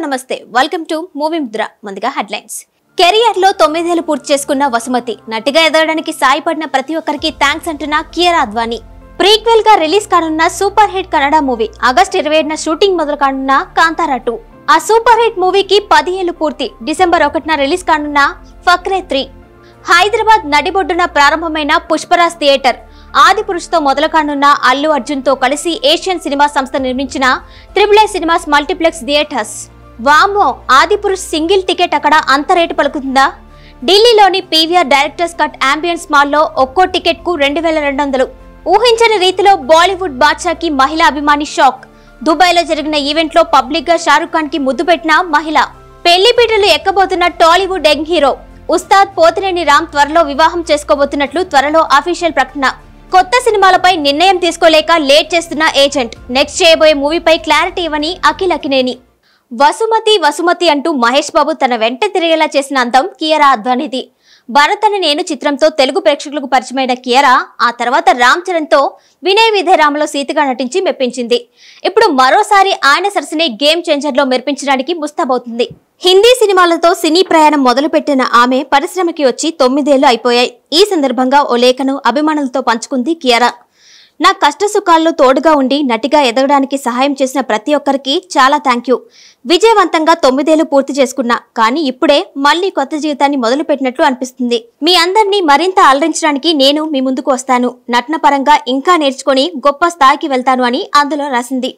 నమస్తే welcome to movie ముద్ర ముందుగా హెడ్లైన్స్ కెరియర్ లో తొమ్మిదేళ్లు పూర్తి చేసుకున్న వసుమతి నటిగా ఎదగడానికి సాయపడిన ప్రతి ఒక్కరికి థ్యాంక్స్ అంటున్న కియర్ అద్వానీ ప్రీక్వెల్ గా రిలీజ్ కానున్న super hit Kannada movie August ఇరవై ఏడున షూటింగ్ మొదలు కానున్న కాంతారా టూ ఆ సూపర్ హిట్ మూవీకి పది ఏళ్లు పూర్తి డిసెంబర్ ఒకటిన రిలీజ్ కానున్న ఫక్రే త్రీ హైదరాబాద్ నడిబొడ్డున ప్రారంభమైన పుష్పరాజ్ థియేటర్ ఆది పురుషుతో మొదలు కానున్న అల్లు అర్జున్ తో కలిసి ఏషియన్ సినిమా సంస్థ నిర్మించిన triple A cinemas multiplex theatres వామో ఆది పురుష్ సింగిల్ టికెట్ అక్కడ అంత రేటు పలుకుతుందా ఢిల్లీలోని పీవీఆర్ డైరెక్టర్స్ కట్ అంబియన్స్ మాల్లో ఒక్కో టికెట్ కు రెండు వేల రెండు వందలు ఊహించని రీతిలో బాలీవుడ్ బాద్షాకి మహిళా అభిమాని షాక్ దుబాయ్ లో జరిగిన ఈవెంట్ లో పబ్లిక్ గా షారుఖ్ ఖాన్ కి ముద్దు పెట్టిన మహిళ పెళ్లిపీటలు ఎక్కబోతున్న Tollywood young hero Ustaad Pothineni Ram త్వరలో వివాహం చేసుకోబోతున్నట్లు త్వరలో అఫీషియల్ ప్రకటన కొత్త సినిమాలపై నిర్ణయం తీసుకోలేక లేట్ చేస్తున్న ఏజెంట్ నెక్స్ట్ చేయబోయే మూవీపై క్లారిటీ ఇవ్వని అఖిల్ అకినేని వసుమతి వసుమతి అంటూ మహేష్ బాబు తన వెంట తిరిగేలా చేసిన అందం కియరా అద్వానిది భరత్ అని నేను చిత్రంతో తెలుగు ప్రేక్షకులకు పరిచయమైన కియరా ఆ తర్వాత రామ్ చరణ్ తో వినయ్ విధేరామలో సీతగా నటించి మెప్పించింది ఇప్పుడు మరోసారి ఆయన సరసనే గేమ్ చేంజర్ లో మెప్పించడానికి ముస్తాబవుతుంది హిందీ సినిమాలతో సినీ ప్రయాణం మొదలుపెట్టిన ఆమె పరిశ్రమకి వచ్చి తొమ్మిదేళ్లు అయిపోయాయి ఈ సందర్భంగా ఓ లేఖను అభిమానులతో పంచుకుంది కియరా నా కష్ట సుఖాల్లో తోడుగా ఉండి నటిగా ఎదగడానికి సహాయం చేసిన ప్రతి ఒక్కరికి చాలా థ్యాంక్ యూ విజయవంతంగా తొమ్మిదేళ్లు పూర్తి చేసుకున్నా కానీ ఇప్పుడే మళ్ళీ కొత్త జీవితాన్ని మొదలుపెట్టినట్లు అనిపిస్తుంది మీ అందరినీ మరింత అలరించడానికి నేను మీ ముందుకు వస్తాను నటన పరంగా ఇంకా నేర్చుకొని గొప్ప స్థాయికి వెళ్తాను అని అందులో రాసింది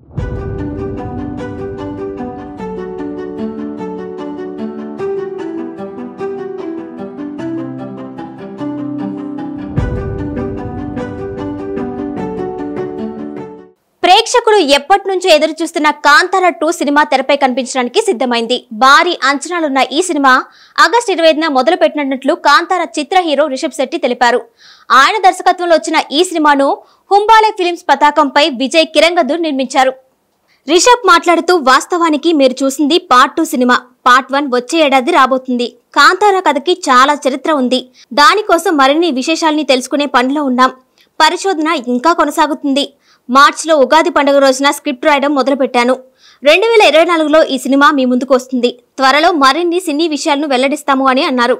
ప్రేక్షకులు ఎప్పటి నుంచో ఎదురు చూస్తున్న కాంతార టూ సినిమా తెరపై కనిపించడానికి సిద్ధమైంది భారీ అంచనాలున్న ఈ సినిమా ఆగస్టు ఇరవై ఐదున మొదలు పెట్టినట్లు కాంతార చిత్ర హీరో రిషబ్ శెట్టి తెలిపారు ఆయన దర్శకత్వంలో వచ్చిన ఈ సినిమాను హుంబాలే ఫిలిమ్స్ పతాకంపై విజయ్ కిరంగదూర్ నిర్మించారు రిషబ్ మాట్లాడుతూ వాస్తవానికి మీరు చూసింది part two cinema part one వచ్చే ఏడాది రాబోతుంది కాంతార కథకి చాలా చరిత్ర ఉంది దానికోసం మరిన్ని విశేషాల్ని తెలుసుకునే పనిలో ఉన్నాం పరిశోధన ఇంకా కొనసాగుతుంది మార్చిలో ఉగాది పండుగ రోజున స్క్రిప్ట్ రాయడం మొదలుపెట్టాను రెండు వేల ఇరవై నాలుగులో ఈ సినిమా మీ ముందుకు వస్తుంది త్వరలో మరిన్ని సినీ విషయాలను వెల్లడిస్తాము అని అన్నారు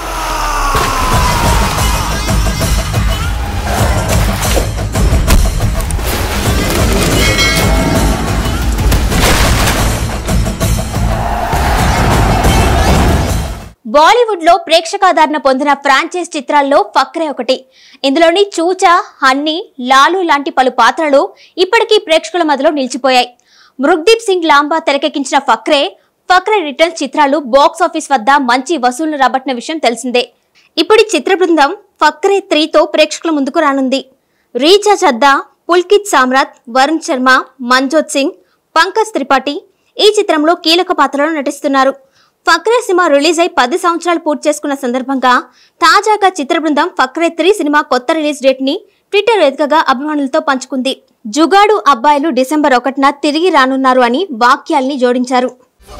బాలీవుడ్ లో ప్రేక్షకాదరణ పొందిన ఫ్రాంచైజ్ చిత్రాల్లో ఫక్రే ఒకటి ఇందులోని చూచా హన్నీ లాలు లాంటి పలు పాత్రలు ఇప్పటికీ ప్రేక్షకుల మధ్యలో నిలిచిపోయాయి మృగ్దీప్ సింగ్ లాంబా తెరకెక్కించిన ఫక్రే ఫక్రే రిటర్న్స్ చిత్రాలు బాక్స్ ఆఫీస్ వద్ద మంచి వసూళ్లు రాబట్టిన విషయం తెలిసిందే ఇప్పుడు ఈ చిత్ర బృందం ఫక్రే త్రీతో ప్రేక్షకుల ముందుకు రానుంది రీచా చద్దా పుల్కిత్ సామ్రాట్ వరుణ్ శర్మ మంజోత్ సింగ్ పంకజ్ త్రిపాఠి ఈ చిత్రంలో కీలక పాత్రలో నటిస్తున్నారు ఫక్రే సినిమా రిలీజ్ అయి పది సంవత్సరాలు పూర్తి చేసుకున్న సందర్భంగా తాజాగా చిత్ర బృందం ఫక్రే త్రీ సినిమా కొత్త రిలీజ్ డేట్ ని ట్విట్టర్ వేదికగా అభిమానులతో పంచుకుంది జుగాడు అబ్బాయిలు డిసెంబర్ ఒకటిన తిరిగి రానున్నారు అని వాక్యాల్ని జోడించారు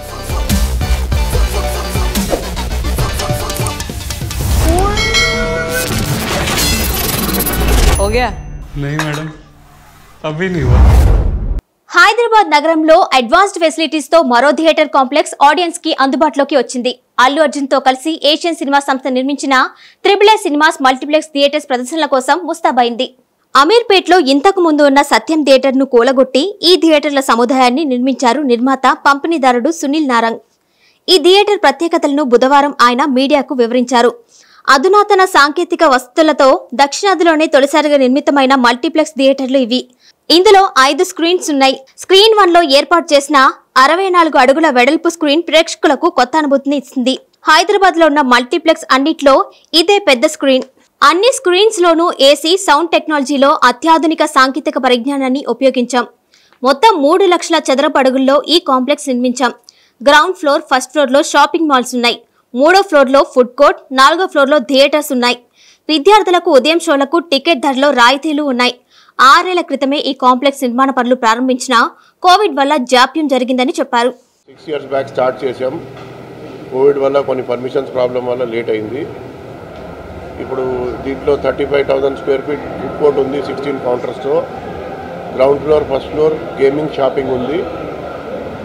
हो गया नहीं मैडम अभी नहीं हुआ హైదరాబాద్ నగరంలో అడ్వాన్స్డ్ ఫెసిలిటీస్ తో మరో థియేటర్ కాంప్లెక్స్ ఆడియన్స్ కి అందుబాటులోకి వచ్చింది అల్లు అర్జున్ తో కలిసి ఏషియన్ సినిమా సంస్థ నిర్మించిన triple A cinemas multiplex theatres ప్రదర్శనల కోసం ముస్తాబైంది అమీర్పేట్లో ఇంతకు ముందు ఉన్న సత్యం థియేటర్ ను కూలగొట్టి ఈ థియేటర్ల సముదాయాన్ని నిర్మించారు నిర్మాత పంపిణీదారుడు సునీల్ నారంగ్ ఈ థియేటర్ ప్రత్యేకతలను బుధవారం ఆయన మీడియాకు వివరించారు అధునాతన సాంకేతిక వసతులతో దక్షిణాదిలోనే తొలిసారిగా నిర్మితమైన మల్టీప్లెక్స్ థియేటర్లు ఇవి ఇందులో ఐదు స్క్రీన్స్ ఉన్నాయి స్క్రీన్ వన్ లో ఏర్పాటు చేసిన అరవై నాలుగు అడుగుల వెడల్పు స్క్రీన్ ప్రేక్షకులకు కొత్త అనుభూతిని ఇస్తుంది హైదరాబాద్ లో ఉన్న మల్టీప్లెక్స్ అన్నిట్లో ఇదే పెద్ద స్క్రీన్ అన్ని స్క్రీన్స్ లోనూ ఏసీ సౌండ్ టెక్నాలజీలో అత్యాధునిక సాంకేతిక పరిజ్ఞానాన్ని ఉపయోగించాం మొత్తం మూడు లక్షల చదరపు అడుగుల్లో ఈ కాంప్లెక్స్ నిర్మించాం గ్రౌండ్ ఫ్లోర్ ఫస్ట్ ఫ్లోర్ లో షాపింగ్ మాల్స్ ఉన్నాయి మూడో ఫ్లోర్ లో ఫుడ్ కోర్ట్ నాలుగో ఫ్లోర్ లో థియేటర్స్ ఉన్నాయి విద్యార్థులకు ఉదయం షోలకు టికెట్ ధరలో రాయితీలు ఉన్నాయి ఆరేళ్ల క్రితమే ఈ కాంప్లెక్స్ నిర్మాణ పనులు ప్రారంభించిన కోవిడ్ వల్ల జాప్యం జరిగిందని చెప్పారు సిక్స్ ఇయర్స్ బ్యాక్ స్టార్ట్ చేసాం కోవిడ్ వల్ల కొన్ని పర్మిషన్స్ ప్రాబ్లం వల్ల లేట్ అయింది ఇప్పుడు దీంట్లో thirty five thousand square feet food court ఉంది సిక్స్టీన్ కౌంటర్స్తో ground floor first floor gaming shopping ఉంది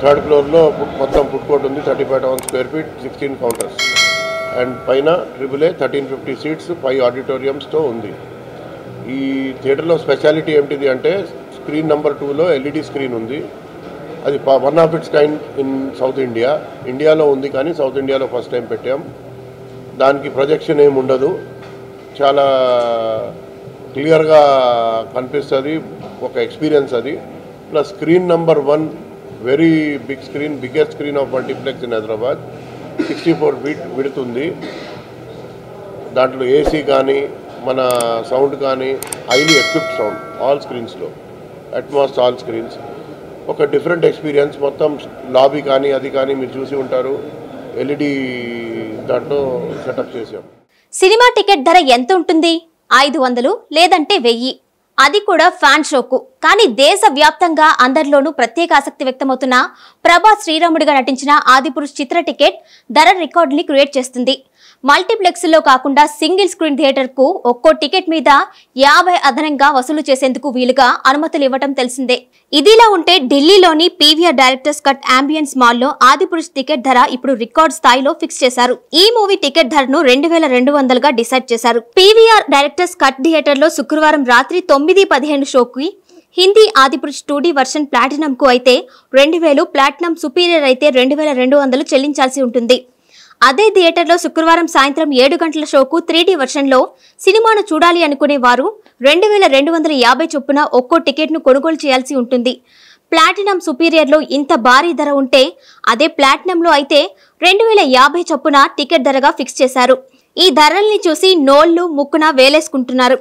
థర్డ్ ఫ్లోర్లో మొత్తం ఫుడ్ కోర్ట్ ఉంది thirty five thousand square feet sixteen counters and పైన triple A thirteen fifty seats five ఆడిటోరియంస్తో ఉంది ఈ థియేటర్లో స్పెషాలిటీ ఏమిటిది అంటే స్క్రీన్ నెంబర్ టూలో ఎల్ఈడి స్క్రీన్ ఉంది అది one of its kind in South India ఇండియాలో ఉంది కానీ సౌత్ ఇండియాలో ఫస్ట్ టైం పెట్టాం దానికి ప్రొజెక్షన్ ఏమి ఉండదు చాలా క్లియర్గా కనిపిస్తుంది ఒక ఎక్స్పీరియన్స్ అది plus screen number one very big screen biggest screen of multiplex in Hyderabad sixty four feet విడుతుంది దాంట్లో ఏసీ కానీ మన సౌండ్ కానీ హైలీ ఎక్విప్డ్ సౌండ్ ఆల్ స్క్రీన్స్లో అట్మాస్ ఆల్ స్క్రీన్స్ ఒక డిఫరెంట్ ఎక్స్పీరియన్స్ మొత్తం లాబీ కానీ అది కానీ మీరు చూసి ఉంటారు ఎల్ఈడి దాంట్లో సెటప్ చేసాం సినిమా టికెట్ ధర ఎంత ఉంటుంది ఐదు వందలు లేదంటే వెయ్యి అది కూడా ఫ్యాన్ షోకు కానీ దేశ వ్యాప్తంగా అందరిలోనూ ప్రత్యేక ఆసక్తి వ్యక్తమవుతున్న ప్రభాస్ శ్రీరాముడిగా నటించిన ఆదిపురుష్ చిత్ర టికెట్ ధర రికార్డుని క్రియేట్ చేస్తుంది మల్టీప్లెక్స్ లో కాకుండా సింగిల్ స్క్రీన్ థియేటర్ కు ఒక్కో టికెట్ మీద యాభై అదనంగా వసూలు చేసేందుకు వీలుగా అనుమతులు ఇవ్వటం తెలిసిందే ఇదిలా ఉంటే ఢిల్లీలోని పీవీఆర్ డైరెక్టర్స్ కట్ అంబియన్స్ మాల్లో ఆదిపురుష్ టికెట్ ధర ఇప్పుడు రికార్డ్ స్థాయిలో ఫిక్స్ చేశారు ఈ మూవీ టికెట్ ధరను రెండు వేల రెండు వందలుగా డిసైడ్ చేశారు పీవీఆర్ డైరెక్టర్స్ కట్ థియేటర్ లో శుక్రవారం రాత్రి తొమ్మిది పదిహేను షోకి Hindi Adipurush two D version platinum కు అయితే రెండు వేలు ప్లాటినం సుపీరియర్ అయితే రెండు వేల రెండు వందలు చెల్లించాల్సి ఉంటుంది అదే థియేటర్లో శుక్రవారం సాయంత్రం ఏడు గంటల షోకు త్రీ డీ వర్షన్లో సినిమాను చూడాలి అనుకునే వారు రెండు వేల రెండు వందల యాభై చొప్పున ఒక్కో టికెట్ను కొనుగోలు చేయాల్సి ఉంటుంది ప్లాటినం సుపీరియర్లో ఇంత భారీ ధర ఉంటే అదే ప్లాటినంలో అయితే రెండు వేల యాభై చొప్పున టికెట్ ధరగా ఫిక్స్ చేశారు ఈ ధరల్ని చూసి నోళ్లు ముక్కున వేలేసుకుంటున్నారు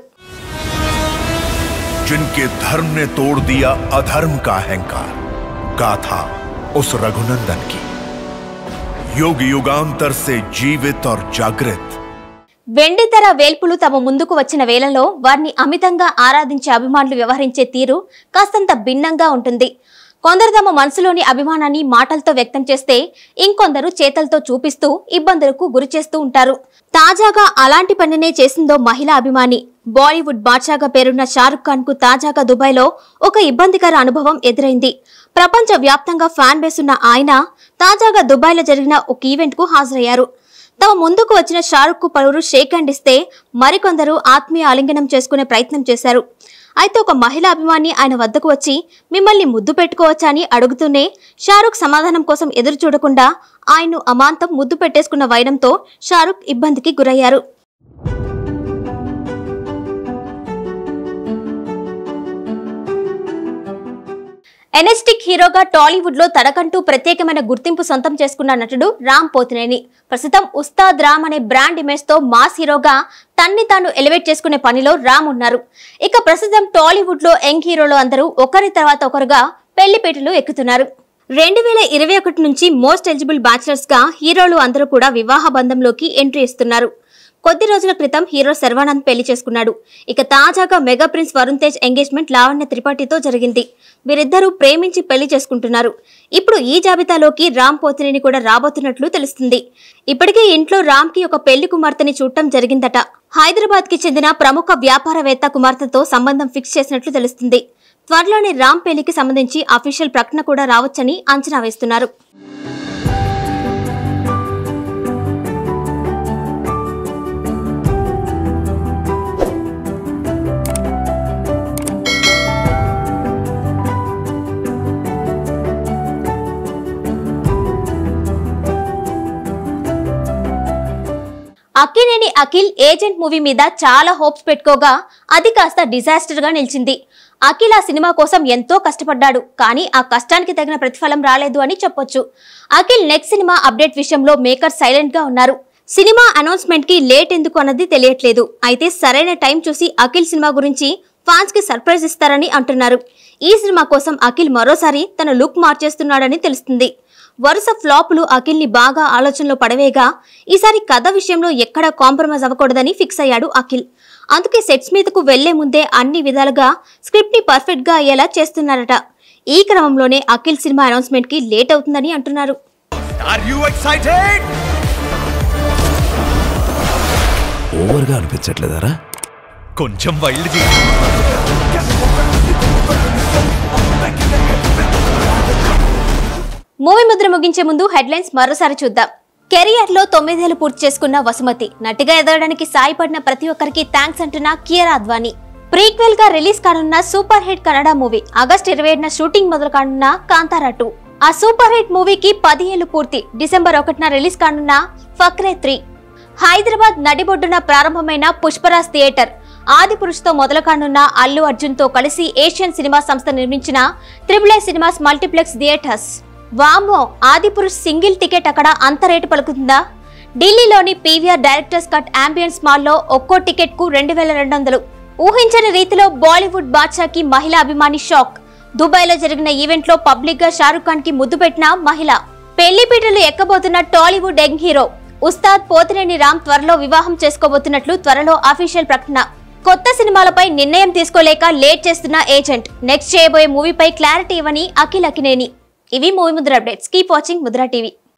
जिनके धर्म ने तोड़ दिया अधर्म का अहंकार गाथा उस रघुनंदन की युग युगांतर से जीवित और जागृत వెండి ధర వేల్పులు తమ ముందుకు వచ్చిన వేళలో వారిని అమితంగా ఆరాధించే అభిమానులు వ్యవహరించే తీరు కాస్తంత భిన్నంగా ఉంటుంది కొందరు తమ మనసులోని అభిమానాన్ని మాటలతో వ్యక్తం చేస్తే ఇంకొందరు చేతలతో చూపిస్తూ ఇబ్బందులకు గురి చేస్తూ ఉంటారు తాజాగా అలాంటి పనినే చేసిందో మహిళా అభిమాని బాలీవుడ్ బాద్షాగా పేరున్న షారుఖ్ ఖాన్ కు తాజాగా దుబాయ్ లో ఒక ఇబ్బందికర అనుభవం ఎదురైంది ప్రపంచ వ్యాప్తంగా ఫ్యాన్ బేస్ ఉన్న ఆయన తాజాగా దుబాయ్ లో జరిగిన ఒక ఈవెంట్ కు హాజరయ్యారు తమ ముందుకు వచ్చిన షారుఖ్ కు పలువురు షేక్ హ్యాండ్ ఇస్తే మరికొందరు ఆత్మీయ ఆలింగనం చేసుకునే ప్రయత్నం చేశారు అయితే ఒక మహిళా అభిమాని ఆయన వద్దకు వచ్చి మిమ్మల్ని ముద్దు పెట్టుకోవచ్చా అని అడుగుతూనే షారుఖ్ సమాధానం కోసం ఎదురు చూడకుండా ఆయన్ను అమాంతం ముద్దు పెట్టేసుకున్న వైనంతో షారుఖ్ ఇబ్బందికి గురయ్యారు ఎనెస్టిక్ హీరోగా టాలీవుడ్ లో తనకంటూ ప్రత్యేకమైన గుర్తింపు సొంతం చేసుకున్న నటుడు రామ్ పోతినేని ప్రస్తుతం ఉస్తాద్ రామ్ అనే బ్రాండ్ ఇమేజ్ తో మాస్ హీరోగా తన్ని తాను ఎలివేట్ చేసుకునే పనిలో రామ్ ఉన్నారు ఇక ప్రస్తుతం టాలీవుడ్ లో యంగ్ హీరోలు అందరూ ఒకరి తర్వాత ఒకరుగా పెళ్లిపేటలు ఎక్కుతున్నారు రెండు వేల ఇరవై ఒకటి నుంచి మోస్ట్ ఎలిజిబుల్ బ్యాచిలర్స్ గా హీరోలు అందరూ కూడా వివాహ బంధంలోకి ఎంట్రీ ఇస్తున్నారు కొద్ది రోజుల క్రితం హీరో శర్వానంద్ పెళ్లి చేసుకున్నాడు ఇక తాజాగా mega prince Varun Tej engagement Lavanya త్రిపాఠితో జరిగింది వీరిద్దరూ ప్రేమించి పెళ్లి చేసుకుంటున్నారు ఇప్పుడు ఈ జాబితాలోకి రామ్ పోతినేని కూడా రాబోతున్నట్లు తెలుస్తుంది ఇప్పటికే ఇంట్లో రామ్ కి ఒక పెళ్లి కుమార్తెని చూడటం జరిగిందట హైదరాబాద్ కి చెందిన ప్రముఖ వ్యాపారవేత్త కుమార్తెతో సంబంధం ఫిక్స్ చేసినట్లు తెలుస్తుంది త్వరలోనే రామ్ పెళ్లికి సంబంధించి అఫీషియల్ ప్రకటన కూడా రావచ్చని అంచనా వేస్తున్నారు అక్కినేని అఖిల్ ఏజెంట్ మూవీ మీద చాలా హోప్స్ పెట్టుకోగా అది కాస్త డిజాస్టర్ గా నిలిచింది అఖిల్ ఆ సినిమా కోసం ఎంతో కష్టపడ్డాడు కానీ ఆ కష్టానికి తగిన ప్రతిఫలం రాలేదు అని చెప్పొచ్చు అఖిల్ నెక్స్ట్ సినిమా అప్డేట్ విషయంలో మేకర్ సైలెంట్ గా ఉన్నారు సినిమా అనౌన్స్మెంట్ కి లేట్ ఎందుకు అన్నది తెలియట్లేదు అయితే సరైన టైం చూసి అఖిల్ సినిమా గురించి ఫ్యాన్స్ కి సర్ప్రైజ్ ఇస్తారని అంటున్నారు ఈ సినిమా కోసం అఖిల్ మరోసారి తన లుక్ మార్చేస్తున్నాడని తెలుస్తుంది వరుస ఫ్లాపులు అఖిల్ ని బాగా ఆలోచనలో పడవేగా ఈసారి కథ విషయంలో ఎక్కడా కాంప్రమైజ్ అవ్వకూడదని ఫిక్స్ అయ్యాడు అఖిల్ అందుకే సెట్స్ మీదకు వెళ్లే ముందే అన్ని విధాలుగా స్క్రిప్ట్ ని పర్ఫెక్ట్ గా అయ్యేలా చేస్తున్నారట ఈ క్రమంలోనే అఖిల్ సినిమా అనౌన్స్మెంట్ కి లేట్ అవుతుందని అంటున్నారు Are you excited? ఓవర్గా అనిపించట్లేదారా కొంచెం వైల్డ్ ముద్ర ముగించే ముందు హెడ్లైన్స్ మరోసారి చూద్దాం కెరియర్ లో తొమ్మిదేళ్లు పూర్తి చేసుకున్న వసుమతి నటిగా ఎదగడానికి సాయపడిన ప్రతి ఒక్కరికి థ్యాంక్స్ అంటున్న కియర్ అద్వానీ ప్రీక్వెల్ గా రిలీజ్ కానున్న super hit Kannada movie August ఇరవై ఏడున షూటింగ్ మొదలు కానున్న కాంతారా టూ ఆ సూపర్ హిట్ మూవీకి పది ఏళ్లు పూర్తి డిసెంబర్ ఒకటిన రిలీజ్ కానున్న ఫక్రే త్రీ హైదరాబాద్ నడిబొడ్డున ప్రారంభమైన పుష్పరాజ్ థియేటర్ ఆది పురుషుతో మొదలు కానున్న అల్లు అర్జున్ తో కలిసి ఏషియన్ సినిమా సంస్థ నిర్మించిన triple A cinemas multiplex theatres వామో ఆది పురుష్ సింగిల్ టికెట్ అక్కడ అంత రేటు పలుకుతుందా ఢిల్లీలోని పీవీఆర్ డైరెక్టర్స్ కట్ అంబియన్స్ మాల్లో ఒక్కో టికెట్ కు రెండు వేల రెండు వందలు ఊహించని రీతిలో బాలీవుడ్ బాద్షాకి మహిళా అభిమాని షాక్ దుబాయ్ లో జరిగిన ఈవెంట్ లో పబ్లిక్ గా షారుఖ్ ఖాన్ కి ముద్దు పెట్టిన మహిళ పెళ్లి పీటలు ఎక్కబోతున్న Tollywood young hero Ustaad Pothineni Ram త్వరలో వివాహం చేసుకోబోతున్నట్లు త్వరలో అఫీషియల్ ప్రకటన కొత్త సినిమాలపై నిర్ణయం తీసుకోలేక లేట్ చేస్తున్న ఏజెంట్ నెక్స్ట్ చేయబోయే మూవీపై క్లారిటీ ఇవ్వని అఖిల్ అకినేని ఇవి movie Mudra updates keep watching Mudra TV